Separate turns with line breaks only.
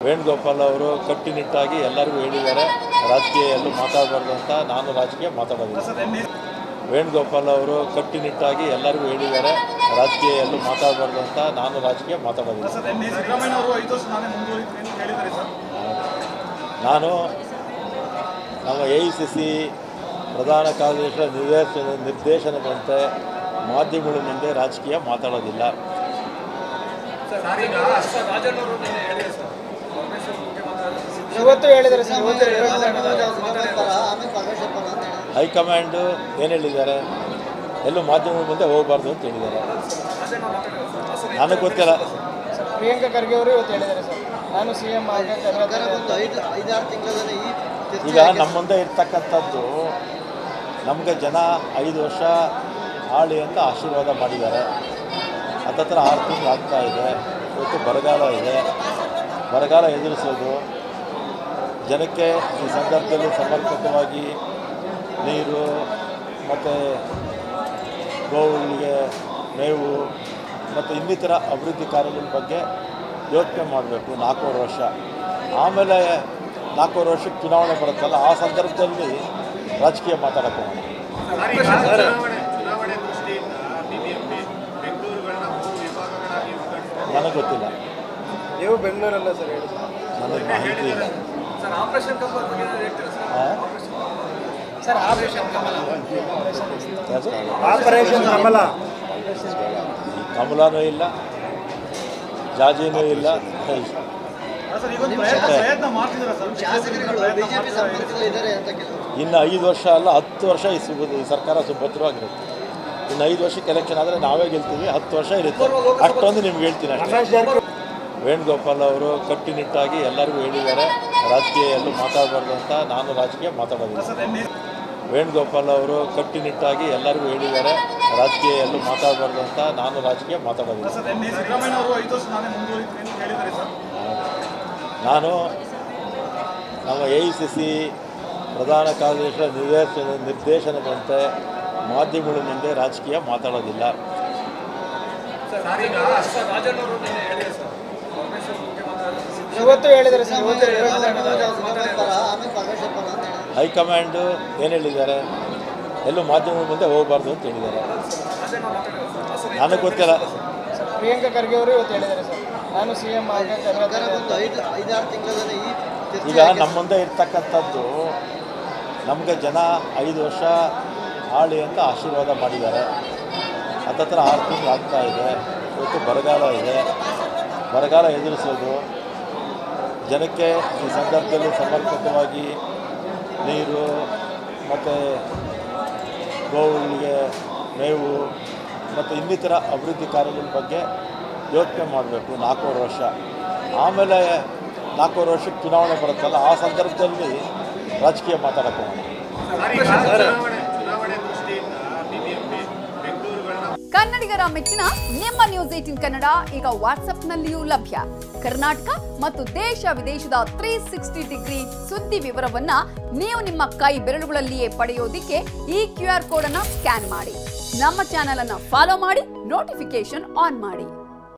ವೇಣುಗೋಪಾಲ್ ಅವರು ಕಟ್ಟುನಿಟ್ಟಾಗಿ ಎಲ್ಲರಿಗೂ ಹೇಳಿದ್ದಾರೆ ರಾಜಕೀಯ ಎಲ್ಲೂ ಮಾತಾಡಬಾರ್ದು ಅಂತ ನಾನು ರಾಜಕೀಯ ಮಾತಾಡೋದಿಲ್ಲ ವೇಣುಗೋಪಾಲ್ ಅವರು ಕಟ್ಟುನಿಟ್ಟಾಗಿ ಎಲ್ಲರಿಗೂ ಹೇಳಿದ್ದಾರೆ ರಾಜಕೀಯ ಎಲ್ಲೂ ಮಾತಾಡಬಾರ್ದು ಅಂತ ನಾನು ರಾಜಕೀಯ ಮಾತಾಡೋದಿಲ್ಲ
ಸರ್ ನಿನ್ನೆ ಸಿದ್ದರಾಮಯ್ಯ ಅವರು ಐದು ವರ್ಷ ನಾನೇ ಮುಂದುವರಿತೀನಿ ಅಂತ ಹೇಳಿದ್ದಾರೆ ಸರ್
ನಾನು ನಮ್ಮ ಎ ಐ ಸಿ ಸಿ ಪ್ರಧಾನ ಕಾರ್ಯದರ್ಶಿಗಳ ನಿರ್ದೇಶನ ನಿರ್ದೇಶನದಂತೆ ಮಾಧ್ಯಮಗಳ ಮುಂದೆ ರಾಜಕೀಯ ಮಾತಾಡೋದಿಲ್ಲ
ಸರ್ ಈಗ ಸರ್ ರಾಜಣ್ಣ ಅವರು ನಿನ್ನೆ ಹೇಳಿದ್ದಾರೆ ಸರ್ ಕಾಂಗ್ರೆಸ್ ಮುಖ್ಯಮಂತ್ರಿ
ಇವತ್ತು ಹೇಳಿದ್ದಾರೆ ಸರ್ ಇವತ್ತು
ಹೈಕಮಾಂಡು ಏನು ಹೇಳಿದ್ದಾರೆ ಎಲ್ಲೂ ಮಾಧ್ಯಮಗಳ ಮುಂದೆ ಹೋಗಬಾರ್ದು ಅಂತ ಹೇಳಿದ್ದಾರೆ
ರಾಜಣ್ಣ ಮಾತಾಡಿದ್ದಾರೆ ಸರ್ ಹಾಸನ
ನನಗೆ ಗೊತ್ತಿಲ್ಲ
ಸರ್ ಪ್ರಿಯಾಂಕಾ ಖರ್ಗೆ ಅವರು ಇವತ್ತು ಹೇಳಿದ್ದಾರೆ ಸರ್ ನಾನು ಸಿ ಎಂ ಆಗಕ್ಕೆ
ಈಗ ನಮ್ಮ ಮುಂದೆ ಇರ್ತಕ್ಕಂಥದ್ದು ನಮಗೆ ಜನ ಐದು ವರ್ಷ ಆಳಿ ಅಂತ ಆಶೀರ್ವಾದ ಮಾಡಿದ್ದಾರೆ ಹತ್ತತ್ರ ಆರು ತಿಂಗಳು ಆಗ್ತಾ ಇದೆ ಇವತ್ತು ಬರಗಾಲ ಇದೆ ಬರಗಾಲ ಎದುರಿಸೋದು ಜನಕ್ಕೆ ಈ ಸಂದರ್ಭದಲ್ಲಿ ಸಮರ್ಪಕವಾಗಿ ನೀರು ಮತ್ತು ಗೋವುಗಳಿಗೆ ಮೇವು ಮತ್ತು ಇನ್ನಿತರ ಅಭಿವೃದ್ಧಿ ಕಾರ್ಯಗಳ ಬಗ್ಗೆ ಯೋಚನೆ ಮಾಡಬೇಕು ನಾಲ್ಕೂವರೆ ವರ್ಷ ಆಮೇಲೆ ನಾಲ್ಕೂವರೆ ವರ್ಷಕ್ಕೆ ಚುನಾವಣೆ ಬರುತ್ತಲ್ಲ ಆ ಸಂದರ್ಭದಲ್ಲಿ ರಾಜಕೀಯ ಮಾತಾಡೋಕ್ಕೆ ಹೋಗೋಣ.
ಸರ್ ಈಗ ಚುನಾವಣೆ ಚುನಾವಣೆ ದೃಷ್ಟಿಯಿಂದ ಬಿಬಿಎಂಪಿ ಬೆಂಗಳೂರುಗಳನ್ನ ಮೂರು ವಿಭಾಗಗಳಾಗಿ ವಿಂಗಡಿಸಿದೆ
ನನಗೆ ಗೊತ್ತಿಲ್ಲ
ನೀವು ಬೆಂಗಳೂರಲ್ಲ ಸರ್ ಹೇಳಿ
ನನಗೆ ಮಾಹಿತಿ ಇಲ್ಲ
ಸರ್ ಆಪರೇಷನ್ ಕಮಲ ಬಗ್ಗೆ ಏನಾದ್ರು ಹೇಳ್ತೀರಾ ಸರ್
ಆ?
ಸರ್ ಆಪರೇಷನ್ ಕಮಲ
ಯಾರು?
ಆಪರೇಷನ್ ಕಮಲ
ಈ ಕಮಲನೂ ಇಲ್ಲ ಜಾಜಿನೂ ಇಲ್ಲ
ಸರ್ ಈಗ ಒಂದು ಪ್ರಯತ್ನ ಪ್ರಯತ್ನ ಮಾಡ್ತಿದ್ದಾರೆ ಸರ್ ಪ್ರಯತ್ನ ಮಾಡ್ತಿದ್ದಾರೆ
ಇನ್ನು ಐದು ವರ್ಷ ಅಲ್ಲ ಹತ್ತು ವರ್ಷ ಈ ಸುಭ ಈ ಸರ್ಕಾರ ಸುಭದ್ರವಾಗಿರುತ್ತೆ ಇನ್ನು ಐದು ವರ್ಷಕ್ಕೆ ಎಲೆಕ್ಷನ್ ಆದರೆ ನಾವೇ ಗೆಲ್ತೀವಿ ಹತ್ತು ವರ್ಷ ಇರುತ್ತೆ ಅಷ್ಟೊಂದು ನಿಮ್ಗೆ ಹೇಳ್ತೀನಿ ಅಷ್ಟೇ ವೇಣುಗೋಪಾಲ್ ಅವರು ಕಟ್ಟುನಿಟ್ಟಾಗಿ ಎಲ್ಲರಿಗೂ ಹೇಳಿದ್ದಾರೆ ರಾಜಕೀಯ ಎಲ್ಲೂ ಮಾತಾಡಬಾರ್ದು ಅಂತ ನಾನು ರಾಜಕೀಯ ಮಾತಾಡೋದಿಲ್ಲ
ಸರ್ ನಿನ್ನೆ
ವೇಣುಗೋಪಾಲ್ ಅವರು ಕಟ್ಟುನಿಟ್ಟಾಗಿ ಎಲ್ಲರಿಗೂ ಹೇಳಿದ್ದಾರೆ ರಾಜಕೀಯ ಎಲ್ಲೂ ಮಾತಾಡಬಾರ್ದು ಅಂತ ನಾನು ರಾಜಕೀಯ ಮಾತಾಡೋದಿಲ್ಲ
ಸರ್ ನಿನ್ನೆ ಸಿದ್ದರಾಮಯ್ಯ ಅವರು ಐದು ವರ್ಷ ನಾನೇ ಮುಂದುವರಿತೀನಿ ಅಂತ ಹೇಳಿದ್ದಾರೆ ಸರ್
ನಾನು ನಮ್ಮ ಎ ಐ ಸಿ ಸಿ ಪ್ರಧಾನ ಕಾರ್ಯದರ್ಶಿಗಳ ನಿರ್ದೇಶನ ನಿರ್ದೇಶನದಂತೆ ಮಾಧ್ಯಮಗಳ ಮುಂದೆ ರಾಜಕೀಯ ಮಾತಾಡೋದಿಲ್ಲ
ಸರ್ ಈಗ ಸರ್ ರಾಜಣ್ಣ ಅವರು ನಿನ್ನೆ ಹೇಳಿದ್ದಾರೆ ಸರ್ ಕಾಂಗ್ರೆಸ್ ಮುಖ್ಯಮಂತ್ರಿ
ಇವತ್ತು ಹೇಳಿದ್ದಾರೆ ಸರ್ ಇವತ್ತು
ಹೈಕಮಾಂಡು ಏನು ಹೇಳಿದ್ದಾರೆ ಎಲ್ಲೂ ಮಾಧ್ಯಮಗಳ ಮುಂದೆ ಹೋಗಬಾರ್ದು ಅಂತ ಹೇಳಿದ್ದಾರೆ
ರಾಜಣ್ಣ ಮಾತಾಡಿದ್ದಾರೆ ಸರ್ ಹಾಸನ
ನನಗೆ ಗೊತ್ತಿಲ್ಲ
ಸರ್ ಪ್ರಿಯಾಂಕಾ ಖರ್ಗೆ ಅವರು ಇವತ್ತು ಹೇಳಿದ್ದಾರೆ ಸರ್ ನಾನು ಸಿ ಎಂ ಆಗಕ್ಕೆ
ಈಗ ನಮ್ಮ ಮುಂದೆ ಇರ್ತಕ್ಕಂಥದ್ದು ನಮಗೆ ಜನ ಐದು ವರ್ಷ ಆಳಿ ಅಂತ ಆಶೀರ್ವಾದ ಮಾಡಿದ್ದಾರೆ ಹತ್ತತ್ರ ಆರು ತಿಂಗಳು ಆಗ್ತಾ ಇದೆ ಇವತ್ತು ಬರಗಾಲ ಇದೆ ಬರಗಾಲ ಎದುರಿಸೋದು ಜನಕ್ಕೆ ಈ ಸಂದರ್ಭದಲ್ಲಿ ಸಮರ್ಪಕವಾಗಿ ನೀರು ಮತ್ತು ಗೋವುಗಳಿಗೆ ಮೇವು ಮತ್ತು ಇನ್ನಿತರ ಅಭಿವೃದ್ಧಿ ಕಾರ್ಯಗಳ ಬಗ್ಗೆ ಯೋಚನೆ ಮಾಡಬೇಕು ನಾಲ್ಕೂವರೆ ವರ್ಷ ಆಮೇಲೆ ನಾಲ್ಕೂವರೆ ವರ್ಷಕ್ಕೆ ಚುನಾವಣೆ ಬರುತ್ತಲ್ಲ ಆ ಸಂದರ್ಭದಲ್ಲಿ ರಾಜಕೀಯ ಮಾತಾಡೋಕ್ಕೆ ಹೋಗೋಣ.
ಚುನಾವಣೆ ಚುನಾವಣೆ ದೃಷ್ಟಿಯಿಂದ ಬಿಬಿಎಂಪಿ ಬೆಂಗಳೂರುಗಳನ್ನ
ಕನ್ನಡಿಗರ ಮೆಚ್ಚಿನ ನಿಮ್ಮ ನ್ಯೂಸ್ ಏಟಿನ್ ಕನ್ನಡ ಈಗ ವಾಟ್ಸ್ಆಪ್ನಲ್ಲಿಯೂ ಲಭ್ಯ ಕರ್ನಾಟಕ ಮತ್ತು ದೇಶ ವಿದೇಶದ ತ್ರೀ ಸಿಕ್ಸ್ಟಿ ಡಿಗ್ರಿ ಸುದ್ದಿ ವಿವರವನ್ನ ನೀವು ನಿಮ್ಮ ಕೈ ಬೆರಳುಗಳಲ್ಲಿಯೇ ಪಡೆಯೋದಿಕ್ಕೆ ಈ ಕ್ಯೂ ಆರ್ ಕೋಡ್ ಅನ್ನ ಸ್ಕ್ಯಾನ್ ಮಾಡಿ ನಮ್ಮ ಚಾನೆಲ್ ಅನ್ನ ಫಾಲೋ ಮಾಡಿ ನೋಟಿಫಿಕೇಶನ್ ಆನ್ ಮಾಡಿ